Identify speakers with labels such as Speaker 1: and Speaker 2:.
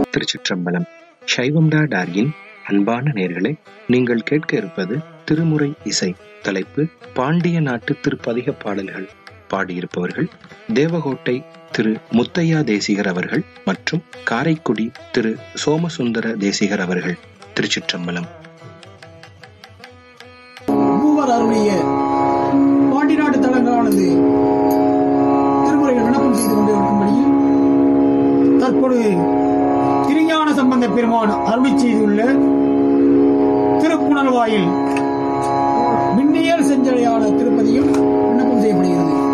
Speaker 1: திருச்சிற்றம்பலம் சைவம்டா டார்கின் அன்பான நேர்களே நீங்கள் கேட்க இருப்பது திருமுறை இசை தலைப்பு பாண்டிய நாட்டு திருப்பதிக பாடல்கள் பாடியிருப்பவர்கள் தேவகோட்டை திரு முத்தையா தேசிகர் அவர்கள் மற்றும் காரைக்குடி திரு சோமசுந்தர தேசிகர் அவர்கள் திருச்சிற்றம்பலம்
Speaker 2: மூவர் அருளிய பாண்டி நாட்டு தலங்களானது திருமுறைகள் விண்ணப்பம் செய்து கொண்டு இருக்கும்படியில் தற்பொழுது திருஞான சம்பந்த பெருமான் அருளி செய்துள்ள திருப்புணர்வாயில் மின்னியல் செஞ்சலையான திருப்பதியும் விண்ணப்பம் செய்யப்படுகிறது